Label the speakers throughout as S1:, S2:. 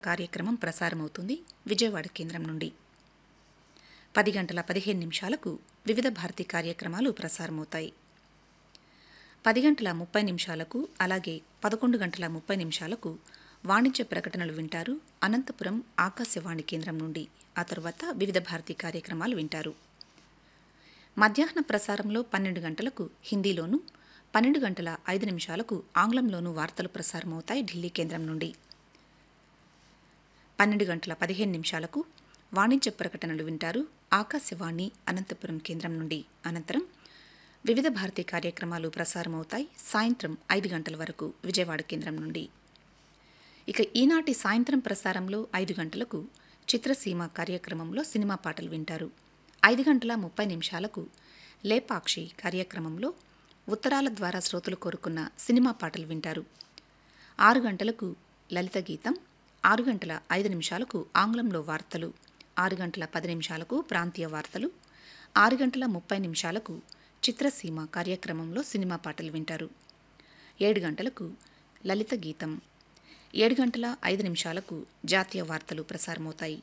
S1: కార్యక్రమం ప్రసారమవుతుంది విజయవాడ కేంద్రం నుండి పది గంటల పదిహేను నిమిషాలకు వివిధ భారతి కార్యక్రమాలు ప్రసారమవుతాయి పది గంటల ముప్పై నిమిషాలకు అలాగే పదకొండు గంటల ముప్పై నిమిషాలకు వాణిజ్య ప్రకటనలు వింటారు అనంతపురం ఆకాశవాణి కేంద్రం నుండి ఆ తర్వాత వివిధ భారతి కార్యక్రమాలు వింటారు మధ్యాహ్న ప్రసారంలో పన్నెండు గంటలకు హిందీలోను పన్నెండు గంటల ఐదు నిమిషాలకు ఆంగ్లంలోనూ వార్తలు ప్రసారమవుతాయి ఢిల్లీ కేంద్రం నుండి పన్నెండు గంటల పదిహేను నిమిషాలకు వాణిజ్య ప్రకటనలు వింటారు ఆకాశవాణి అనంతపురం కేంద్రం నుండి అనంతరం వివిధ భారతి కార్యక్రమాలు ప్రసారమవుతాయి సాయంత్రం ఐదు గంటల వరకు విజయవాడ కేంద్రం నుండి ఇక ఈనాటి సాయంత్రం ప్రసారంలో ఐదు గంటలకు చిత్రసీమ కార్యక్రమంలో సినిమా పాటలు వింటారు ఐదు గంటల ముప్పై నిమిషాలకు లేపాక్షి కార్యక్రమంలో ఉత్తరాల ద్వారా శ్రోతలు కోరుకున్న సినిమా పాటలు వింటారు ఆరు గంటలకు లలిత గీతం ఆరు గంటల ఐదు నిమిషాలకు ఆంగ్లంలో వార్తలు ఆరు గంటల పది నిమిషాలకు ప్రాంతీయ వార్తలు ఆరు గంటల ముప్పై నిమిషాలకు చిత్రసీమ కార్యక్రమంలో సినిమా పాటలు వింటారు ఏడు గంటలకు లలిత గీతం ఏడు గంటల ఐదు నిమిషాలకు జాతీయ వార్తలు ప్రసారమవుతాయి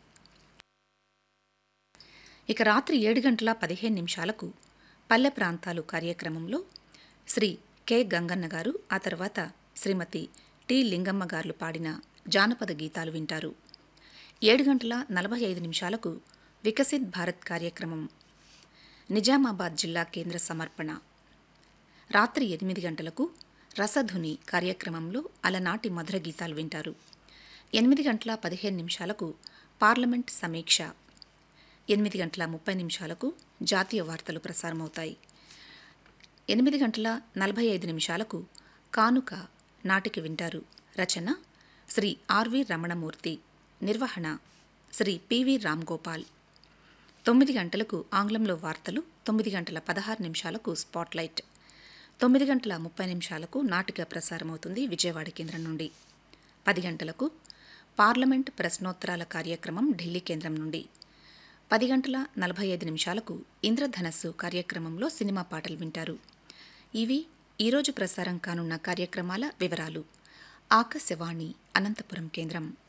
S1: ఇక రాత్రి ఏడు గంటల పదిహేను నిమిషాలకు పల్లె ప్రాంతాలు కార్యక్రమంలో శ్రీ కె గంగన్న గారు ఆ తర్వాత శ్రీమతి టి లింగమ్మ గారు పాడిన జానపద గీతాలు వింటారు ఏడు గంటల నలభై ఐదు నిమిషాలకు వికసిత్ భారత్ కార్యక్రమం నిజామాబాద్ జిల్లా కేంద్ర సమర్పణ రాత్రి ఎనిమిది గంటలకు రసధుని కార్యక్రమంలో అలనాటి మధుర గీతాలు వింటారు ఎనిమిది గంటల పదిహేను నిమిషాలకు పార్లమెంట్ సమీక్ష ఎనిమిది గంటల ముప్పై నిమిషాలకు జాతీయ వార్తలు ప్రసారమవుతాయి ఎనిమిది గంటల నలభై ఐదు నిమిషాలకు కానుక నాటికి వింటారు రచన శ్రీ ఆర్వి రమణమూర్తి నిర్వహణ శ్రీ పివి రామ్ గోపాల్ తొమ్మిది గంటలకు ఆంగ్లంలో వార్తలు తొమ్మిది గంటల పదహారు నిమిషాలకు స్పాట్లైట్ తొమ్మిది గంటల ముప్పై నిమిషాలకు నాటిక ప్రసారమవుతుంది విజయవాడ కేంద్రం నుండి పది గంటలకు పార్లమెంట్ ప్రశ్నోత్తరాల కార్యక్రమం ఢిల్లీ కేంద్రం నుండి పది గంటల నలభై ఐదు నిమిషాలకు ఇంద్రధనస్సు కార్యక్రమంలో సినిమా పాటలు వింటారు ఇవి ఈరోజు ప్రసారం కానున్న కార్యక్రమాల వివరాలు ఆకాశవాణి అనంతపురం కేంద్రం